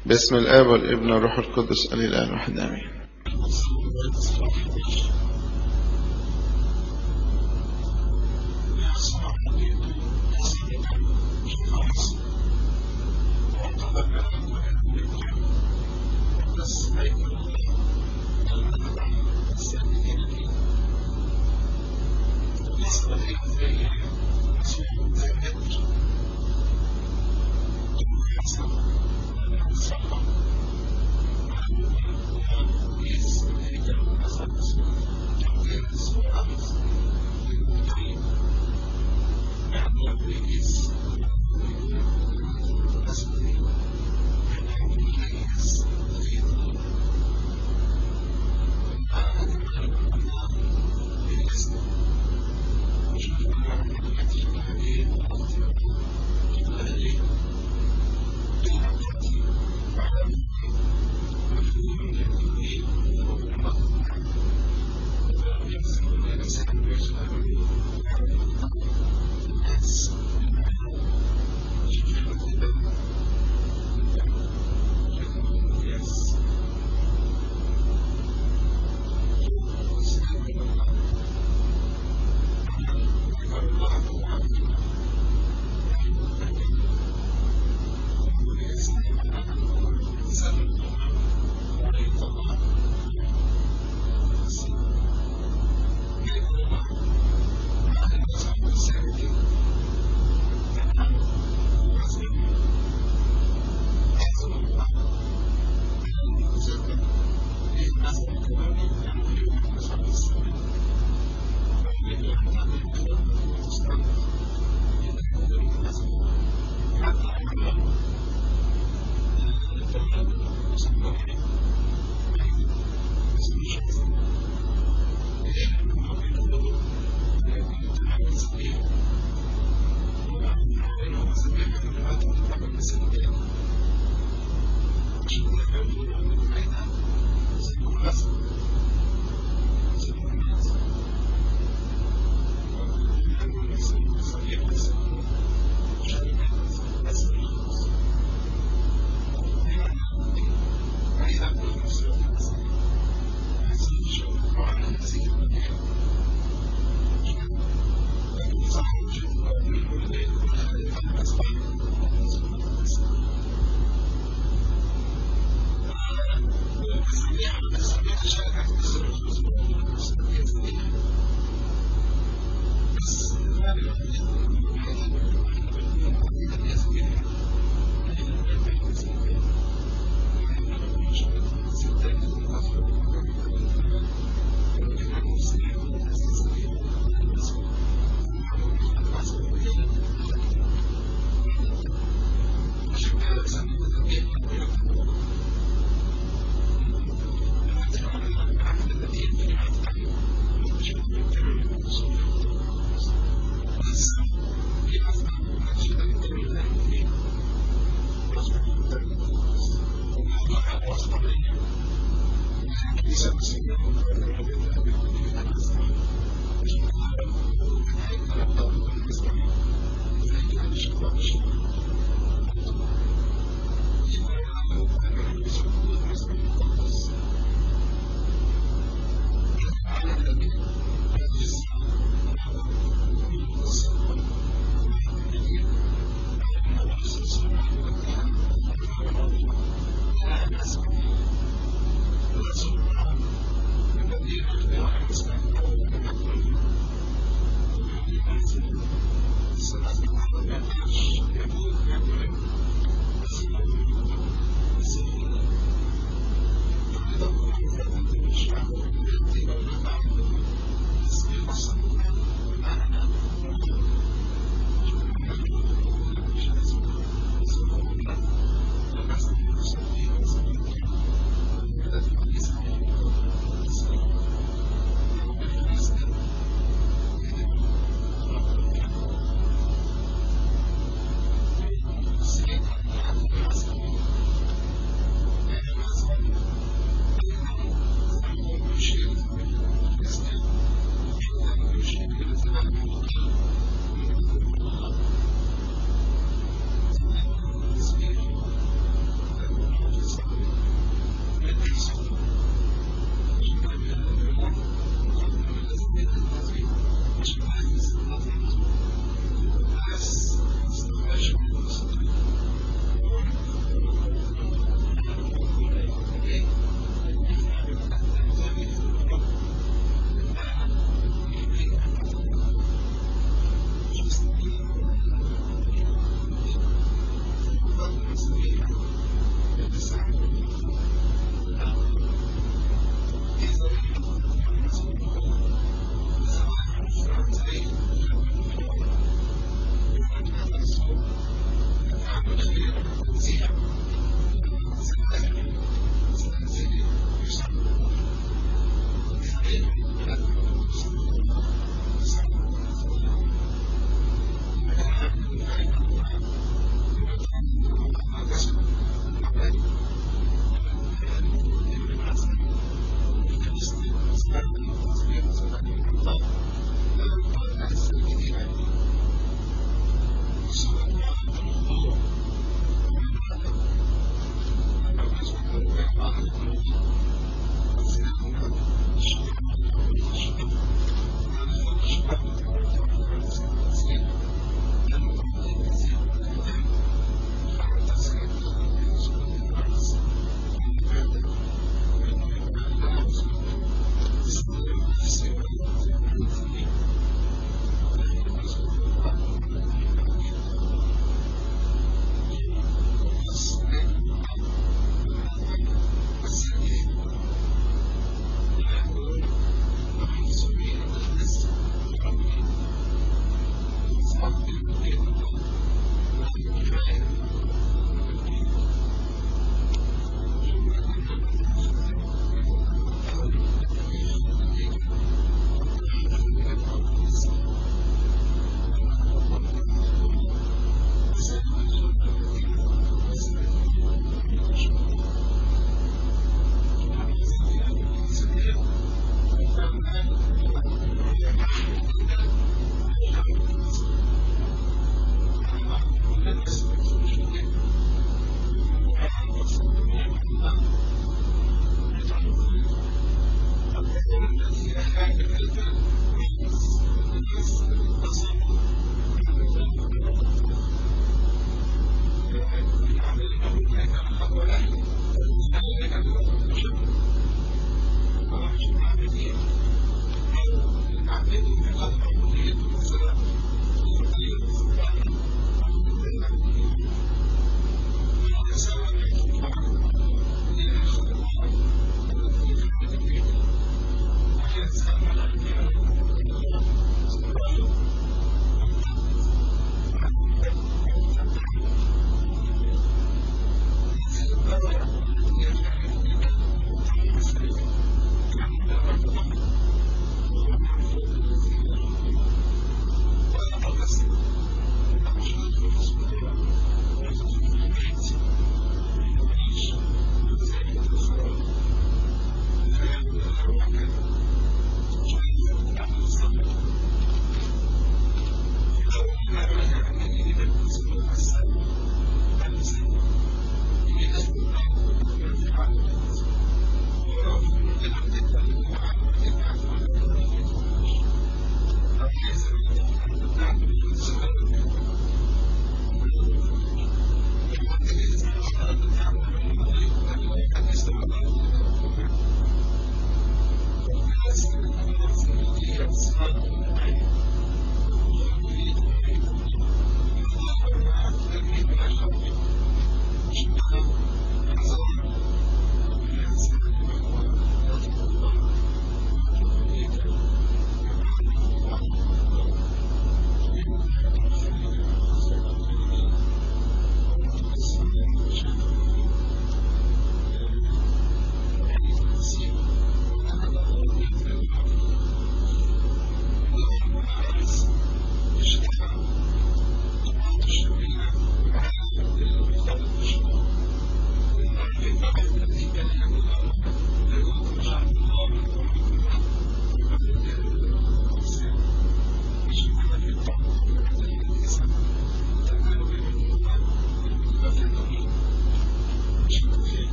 باسم الآب والابن والروح القدس ألي الآن واحد آمين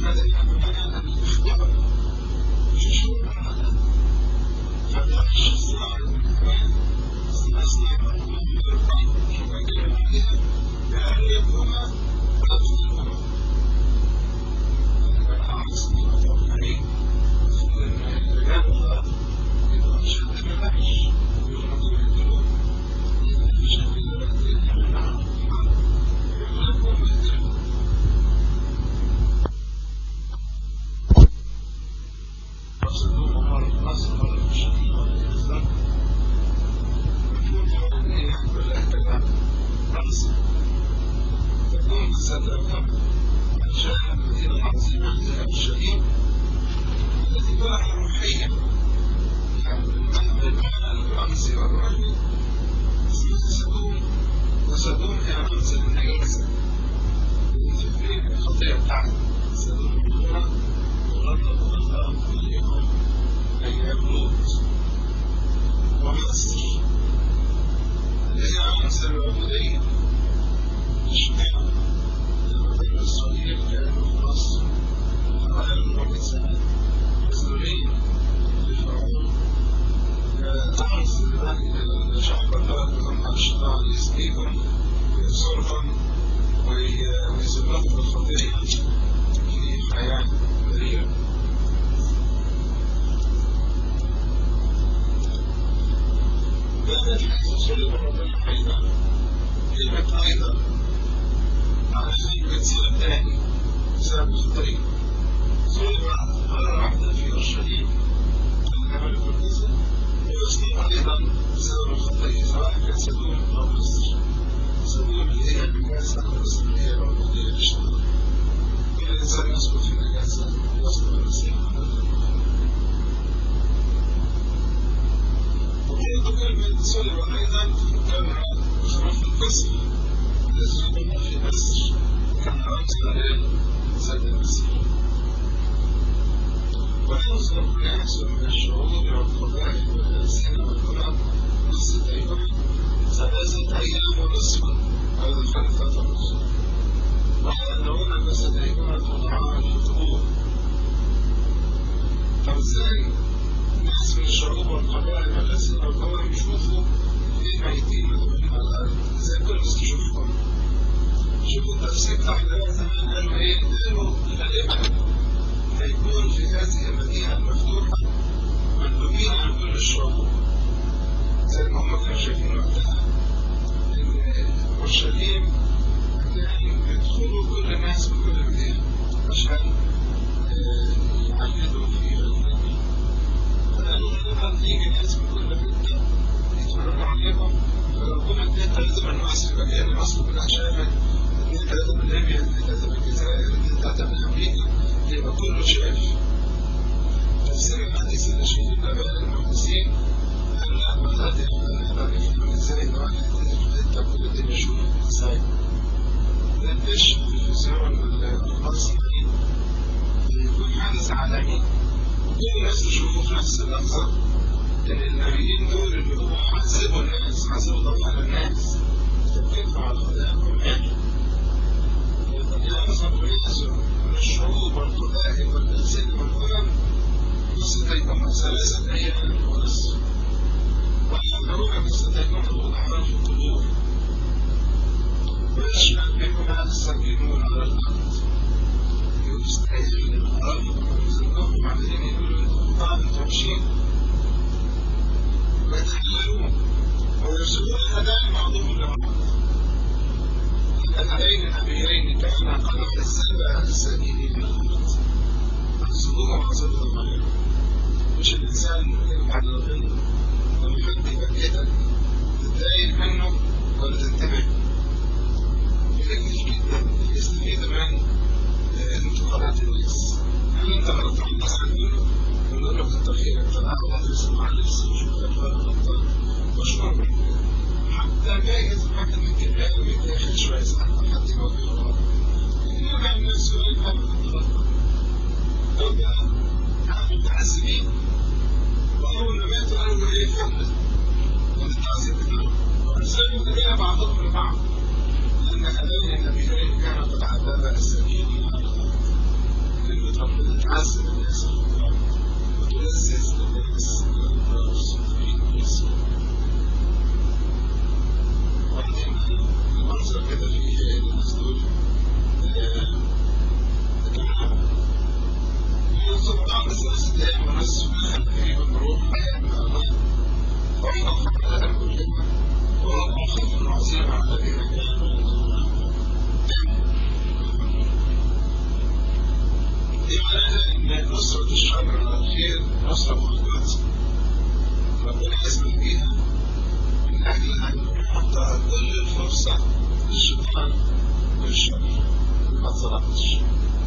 بدأ يعملها الاختبار في شهور معنا فبدأ الشخصية كمان أصنع مرحوم بالرقم شو بكلم عليها بأن يكون أطفالهم أنا أعرف أن عليه رجال الله يبقى مش هتبقى وحش ويغلطوا ويقتلوا يبقى مش هتبقى وصدوم هي رمز النجاسة الخطية بتاعتي صدوم الأولى وغلط الله كل يوم أيام لوط ومصر اللي هي عنصر العبودية اشمعنى لما بني إسرائيل كانوا في مصر حوالي ربع سنة مسؤولين لفرعون عنصر شعب الله لهم الشيطان يسقيهم ويصرفهم ويسلطهم بالخطيئة في حياة مريرة كانت حيث صلب ربنا أيضا كلمة أيضا علشان بتصير تاني بسبب الخطيئة صلب مرة واحدة في أورشليم الجبل القدس ويصنع أيضا بسبب الخطيئة سواء كان سدوم أو مصر سدوم اللي هي النجاسة ومصر اللي هي العبودية للشيطان كل إنسان يسقط في النجاسة يسقط المسيح وبرضه كلمة صلب أيضا كان خروف القسم الذي في مصر كان رمز لسيد المسيح وينظر الناس من الشعوب والقبائل والألسنة والأمم قصة أيوب ثلاثة أيام ونصفا هذا خلفة الرسل ويأنون جسد أيوب طلعان في القبور طب ازاي ناس من الشعوب والقبائل والألسنة والأمم يشوفوا في ميتين مدفونين على الأرض ازاي كل الناس تشوفهم شوفوا التفسير بتاع زمان قالوا ايه؟ قالوا غالبا هيكون في هذه المدينة المفتوحة مندوبين عن كل الشعوب زي ما هم كانوا شايفين وقتها إن أورشليم كان بيدخلوا كل الناس من كل مدينة عشان يعيدوا في النبي فقالوا غالبا يجي ناس من كل حتة يتفرجوا عليهم فربنا اديت لازم الناس في مكان مصر كلها شافت اديت لازم ليبيا اديت لازم الجزائر اديت لازم أمريكا يبقى كله شاف تفسير الحديث اللي شايف الآباء المحدثين قال لا ما هذه هذه يفهم ازاي الواحد يبدأ كل الدنيا يشوف ازاي قديش التلفزيون المصري يكون حدث عالمي وكل الناس تشوفه في نفس اللحظة لأن النبيين دول اللي هم عذبوا الناس عذبوا ضمير الناس تفكيرهم على الخدام والمال ينظر الناس من الشعوب والقبائل والألسنة والأمم مستيقظة ثلاثة أيام ونصف ويحضرون مستيقظة الأحرار في القبور ويشمل بهم هذا الساكنون على الأرض يستحيل الأرض ويزنهم بعدين يقولوا أنتم طعم توشين ويتحللون ويرسلون هدايا بعضهم لبعض الهدين الأميرين كان قدر السبع السبيل من الأرض الصدور وعصر المغرب مش الإنسان يبقى على الغنى لما حد يبكتك تتضايق منه ولا تنتبه يفكر جدا يستفيد من انتقادات الناس هل انت غلطت عن الناس عنه ونقول له كتر خيرك فانا اغلط اسمع نفسي وشوف غلطان واشكر حتى جايز واحد من كلامه يتاخد شويه ساعات حد يقعد يقرا يرجع الناس يقول لك طب كانوا متعذبين واول ما ماتوا قالوا ايه فهمنا ونتعذب كده ورسلوا الى بعضهم لبعض لان هذين النبيين كانوا قد عذبا السبيل على الارض ودي معناها ان نصرة الشر على الخير نصرة مؤقتة ربنا يسمح بيها من اجل ان يحط كل الفرصة للشيطان والشر ما ظلمتش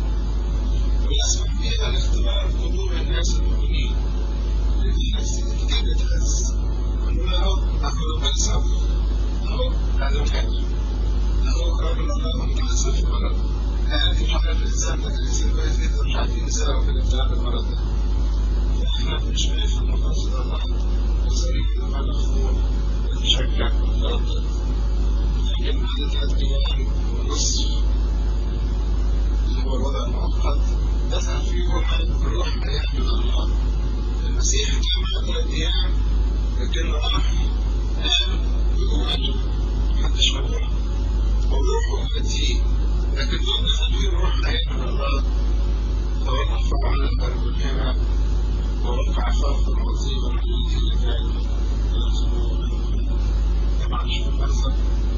ويسمح بيها لاختبار قلوب الناس المؤمنين لان الناس كتير بتهز ونقول اهو اهو بنسى اهو هذا الخير اهو رجل الله متعسف في المرض دي حاجة في الإنسان ده الإنسان كويس جدا مش عارفين نسأله في الابتلاء بالمرض ده فإحنا مش شايف المقاصد الله وصريح لما نخون نشجع ونردد لكن بعد ثلاث أيام ونصف اللي هو الوضع المؤقت دخل فيه روح الروح حياة من الله المسيح كان بعد ثلاث أيام لكنه راح قام بقوته محدش مجموعه وروحه التي لكن دون دخل فيه روح حياة من الله توقف على القلب الحمى ووقع فرقا عظيما الذي كان يرسمون طبعا شوف القصة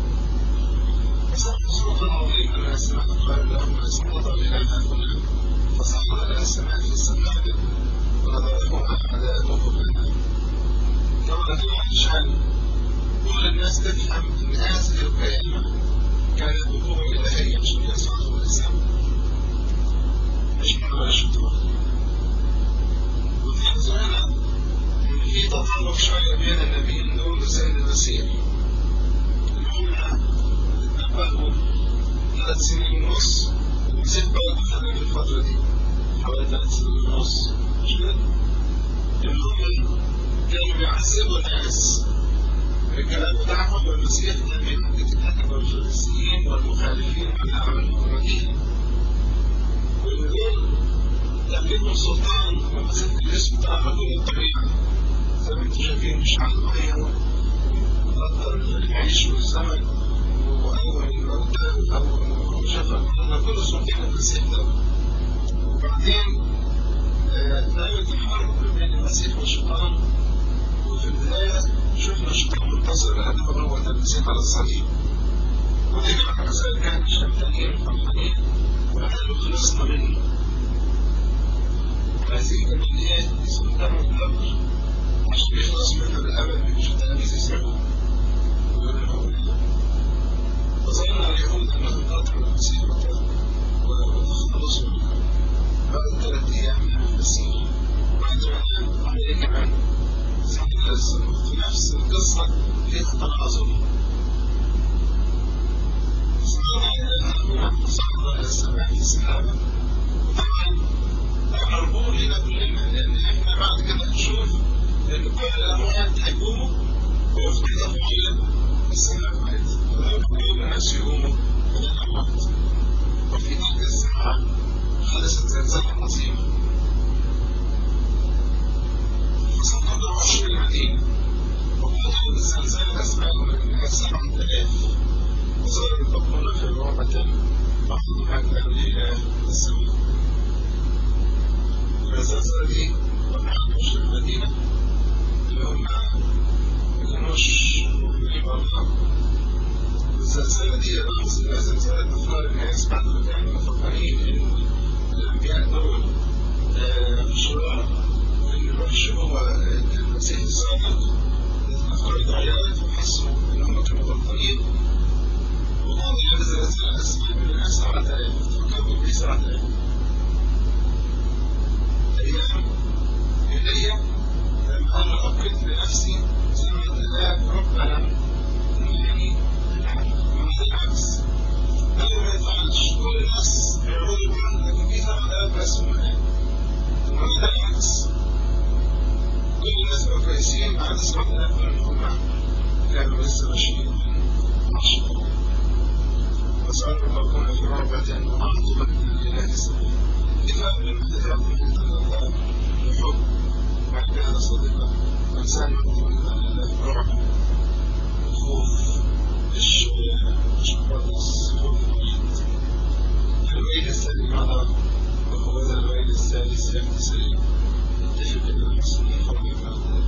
فصح صوتا عظيما من السماء قال لهم اسقط الإله كلها فصعد إلى السماء في السماء ونظرهم أعداءه لنا كما طبعا شأن كل الناس تفهم أن هذه القيامة كانت بقوة إلهية مش من يصعد الإنسان مش من ولا شطوة وتلاحظوا هنا إن في تطابق شوية بين النبيين دول وسيد المسيح إن هم اتنبأوا ثلاث سنين ونص المسيح برضه خلال الفترة دي حوالي ثلاث سنين ونص مش كده؟ إن هم كانوا بيعذبوا الناس الكلام بتاعهم والمسيح لم يتكلم الفريسيين والمخالفين عن عمل الدين ويقول لكنه سلطان ومسك الاسم بتاع رجل الطبيعة زي ما انتم شايفين مش على المية وقدر العيش والزمن وأول الموتى أو شفا كل سلطان المسيح ده وبعدين نعمة الحرب بين المسيح والشيطان وفي البداية شفنا الشيطان منتصر لأنه موت المسيح على الصليب ودي كانت مسألة كانت شمتانين فرحانين وقالوا خلصنا منه عايزين كمان ايه يسمى دم القبر عشان يخلص منه بالأبد مش التلاميذ يسرقوا فظن اليهود أنهم قاتلوا المسيح وتخلصوا منه بعد ثلاث أيام من المسيح بعد ما عليه كمان في نفس القصة في خطر عظيم صعد إلى السماء في السحابة وطبعا مربوط لنا كلنا لأن إحنا بعد كده نشوف إن كل الأموات هيقوموا ويفتحوا إلى السماء عادي كل الناس يقوموا من الأموات وفي تلك الساعة حدثت زلزال عظيم فسقط عشر المدينة وقال الزلزال أسمع من الناس سبعة آلاف وصاروا يطبقون في رعبة بعض هكذا إلى السماء الزلزال دي وقعت عشر المدينة اللي هم ما كانوش مؤمنين بالله الزلزال دي رمز إلى زلزال أفكار الناس بعد ما كانوا مفكرين إن الأنبياء دول شرار وإن الوحش هو المسيح الصادق الأفكار اتغيرت وحسوا إن هم كانوا غلطانين وقام إلى زلزال أسماء من الناس سبعة آلاف فكروا به سبعة آلاف أيام إلي لما أنا أقلت بنفسي سمعت الآب ربنا إنني ومثل العكس ده ما يفعلش كل الناس بيعبدوا بعض لكن في سبعة آلاف بس من ومثل العكس كل الناس بقوا كويسين بعد سبعة آلاف من هم كانوا لسه ماشيين عشرة وسألوا ربكم في رغبة وعاطفة لله السبيل إذا لم تتعلم الله الحب من كان صديقا من سلم من الله رعب الخوف الشبهة شبهة السلوك الويل السليم هذا وهو ذا الويل الثالث يأتي سليم يتفق إلى المسلمين قبل ما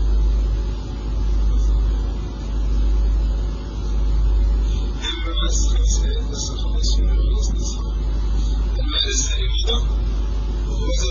المال السليم ده وهو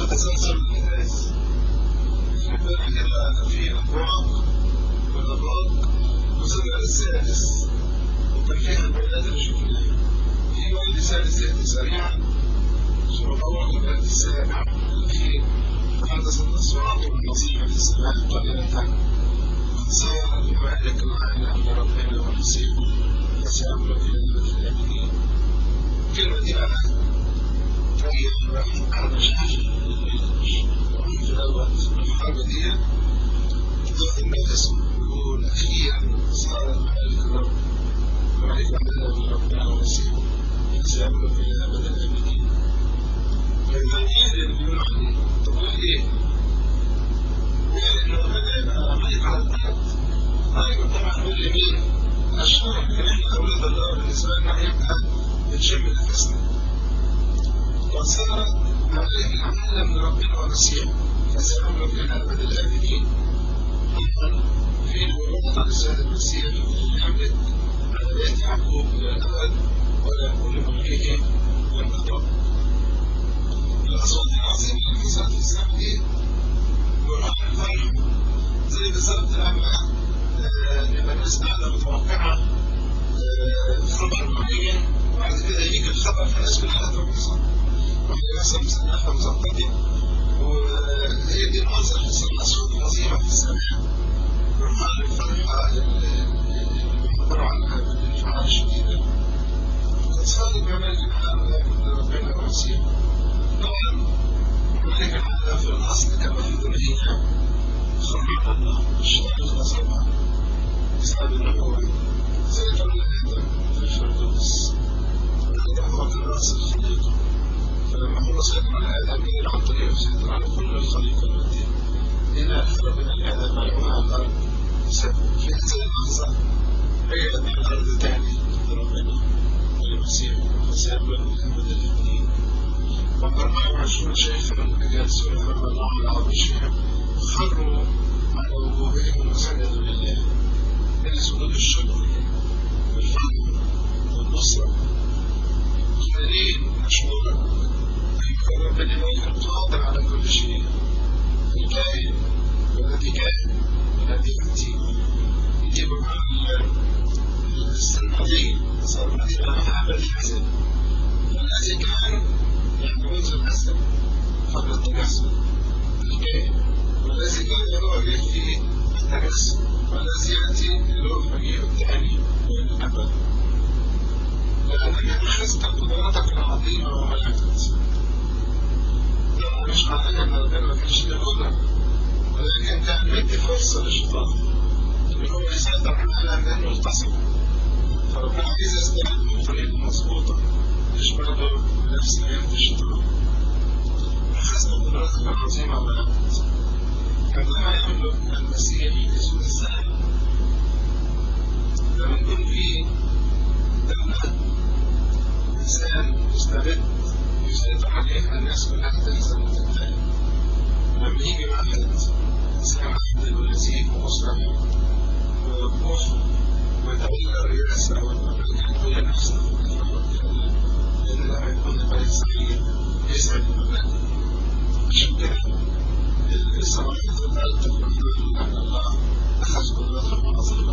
تسلسل الأحداث عندنا كده في أبواق والأبراج وصلنا للسادس وكان فيها البيانات اللي شفناها في والد سادس يأتي سريعا ثم طور البلد السابع الأخير حدث الأصوات والنصيحة في السماء قليلة قد صار لمالك معنا أن ربنا ونصيب فسيملك للمدة الأمنين الكلمة دي بقى طيب أنا مش عارف في الأول الحرب دي ضد النفس يقول أخيرا صار الملك الرب وعيد عملنا من ربنا ونصيب فسيملك إلى أبد الأبدين فالمعنيين اللي بيقولوا عليه طب ايه؟ يعني انه ربنا يبقى ملك على الارض طيب طبعا نقول لمين؟ اشهر ان احنا اولاد الله بالنسبه لنا هيبقى بنشم نفسنا وصار ملك العالم من ربنا ونسيح فسيملك الى ابد الابدين طبعا في الوضع لسيد المسيح يملك على بيت يعقوب الى الابد ولا يكون ملكه والقضاء الأصوات العظيمة اللي حصلت في السنة دي والرحمة الفرح زي بالظبط لما يبقى الناس قاعدة متوقعة خبر معين وبعد كده يجي الخبر فالناس كلها ترقصها والناس مسقفة مظبطة وهي دي المنظر حصل أصوات عظيمة في السماء والرحمة الفرحة اللي بيعبروا عنها بالانفعال الشديد قد صار الجمال من ربنا ونسيه طبعا ملك العالم في الأصل كما في ذرية سبحان الله الشيطان غصبها بسبب النبوة سيتولى آدم في الفردوس آدم هو كان رأس الخليقة فلما هو سيطر على آدم يلعن طريقه سيطر على كل الخليقة التي إلى أخرى من الآدم ملعونها الأرض في هذه اللحظة هي الأرض تاني لربنا ولمسيح فسيبلغ الأبد الاثنين وأربعة وعشرون شيخا أجلسوا أمام الله على عرشهم خروا على وجوههم وسجدوا لله من سجود الشكر والفضل والنصرة خالين مشهورا أيها رب الإله القادر على كل شيء الكائن والذي كان والذي يأتي يجيب عن السرمدي السرمدي لها أبد الحزن والذي كان يعتمد الأسد قبل التجسد الكائن والذي كان يروى فيه التجسد والذي يأتي اللي هو المجيء الثاني والأبد لأنك أخذت قدراتك العظيمة وملكت مش معناها إن ربنا ما كانش له قدرة ولكن كان مدي فرصة للشيطان إن هو يسيطر على العالم لأنه التصق فربنا إذا استخدم بطريقة مظبوطة مش برضه بنفس نية الشيطان أخذت قدراتك العظيمة وملكت عندما يملك المسيح يسوع السلام لما يكون في دولة إنسان مستبد يسيطر عليه الناس كلها تلزم وتنتهي لما يجي واحد إنسان عادل ونزيه ومصلح ووقوف ويتولى الرئاسة والمملكة كل نفسه لأن لما يكون البلد صحيح يسعد المملكة عشان كده الإسرائيل تقدر تقول أن الله أخذ قدرته وأصل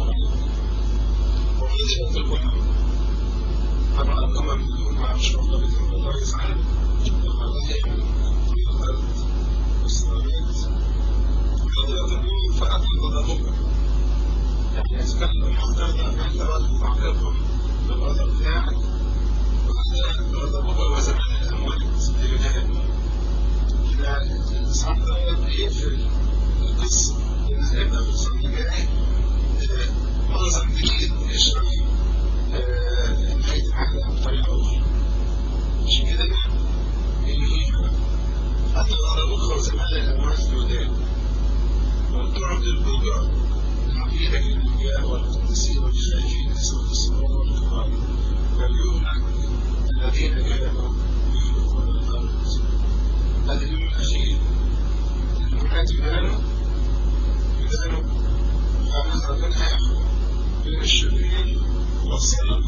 وهذه القوة طبعا الأمم يكون مع الشغل بإذن الله يفعل لما الله يعمل في الأرض والسماوات هذا يظن فقط غضبك يعني يتكلم حتى أن أنت رد تعقيبهم بالغضب بتاعك وهذا غضبك وزمان الأموات بجهنم الإصحاب ده يقفل القصة إن هيبقى في الصف الجاي معظم جديد يشرح نهاية العالم بطريقة أخرى عشان كده ينهيها حتى الغرب أخرى زمان الأموات الودان والتعب للقدرة العقيدة للأنبياء والقديسين والخائفين نسبة الصبر والكبار واليمنع الذين كانوا يخلقون الأرض هذا اليوم الأخير الولاة يبانوا يبانوا فأنا ربنا هياخد بين الشرير والصلاة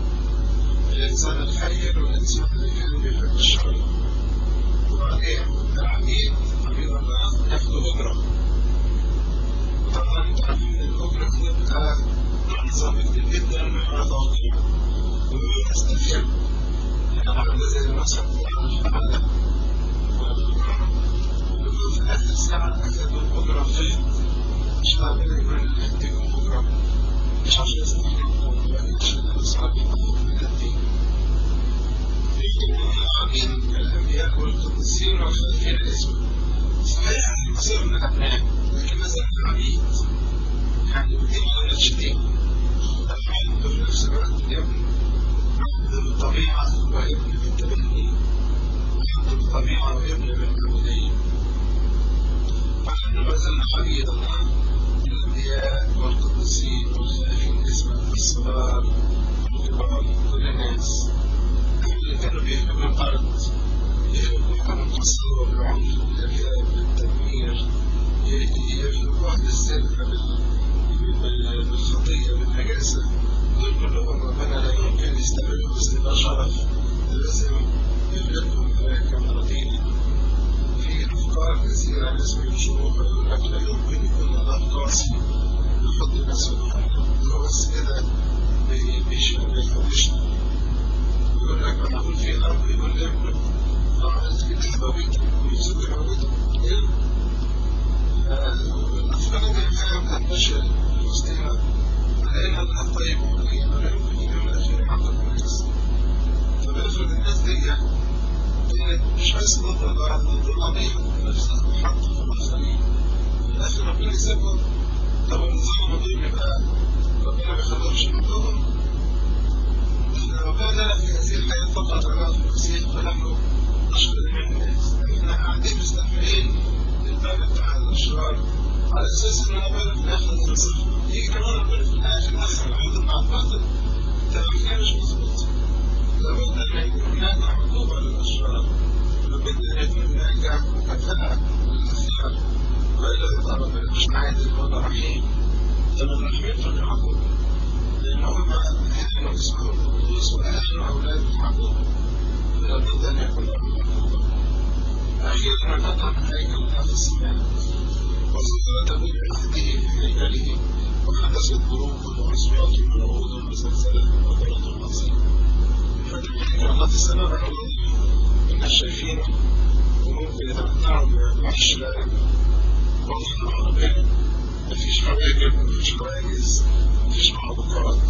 الإنسان الخير والإنسان اللي كان بيحب الشر وبعدين العبيد عبيد الله ياخدوا أجرة وطبعا أنت عارف إن الأجرة بتبقى نظام كتير جدا من التوقيع ومن يستفيد عاملة زي المسح على في آخر ساعة أخذوا الأجرة فين مش عارفين يقول يديهم أجرة مش عشان يستحقوا ما كانش أصحاب من الدين العبيد الأنبياء والقديسين والخلفين الأسود صحيح أن كثير من الأبناء لكن ما زالوا عبيد يعني ودين ولا شديد الحال في نفس الوقت يبني عبد بالطبيعة ويبني بالتبني عبد بالطبيعة ويبني بالعبودية فنحن ما زلنا عبيد الله الأنبياء والقديسين والخلفين الأسود الصغار والكبار كل الناس اللي كانوا بيهجموا الأرض يهجموا بالتصور بالعنف بالإرهاب بالتدمير يهجموها بالسرقة بالخطية بالنجاسة دول كلهم ربنا لا يمكن يستقبلوا بس ده شرف لازم يبلغهم كما رضينا في أفكار كثيرة الناس بينشروها يقول لك لا يمكن يكون الله قاسي يحط نفسه هو بس كده بيشوشنا يقول لك انا اقول في الارض يقول لك عملت كده هويته ويزود هويته الافكار دي حاجه بتنتشر في وسطنا لان الله طيب وحكيم ولا يمكن يوم الاخير يعاقب الناس فبافرض الناس دي مش بس ضد الله ضد القضيه نفسها حط في الاخرين في الاخر ربنا يسيبهم طب النظام دول يبقى ربنا ما يخليهمش عندهم وكان في هذه الحياة فقط على التفسير فنحن نشكر من الناس احنا قاعدين مستحملين الباب بتاع الاشرار على اساس ان ربنا في الاخر ينصر يجي كمان ربنا في الاخر اخر العهد مع الباطل تمام مش مظبوط لابد ان يكون هناك عقوبة للاشرار لابد ان يكون هناك مكافأة للاخيار والا يبقى ربنا مش عادل ولا رحيم ده من رحمين فليعاقب لان هم كانوا اسمهم القدوس واهل اولاد المحبوب لابد ان يكون لهم عقوبة أخيرا نقطع هيكل الله في السماء وصدر تبوء عهده في هيكله وحدثت بروق وأصوات ورعود وزلزلة وضرط عظيم فدعوك الله في السماء رحمه الناس شايفينه وممكن يتمتعوا بعشرة وظنوا ربنا مفيش حواجب مفيش حواجز مفيش معوقات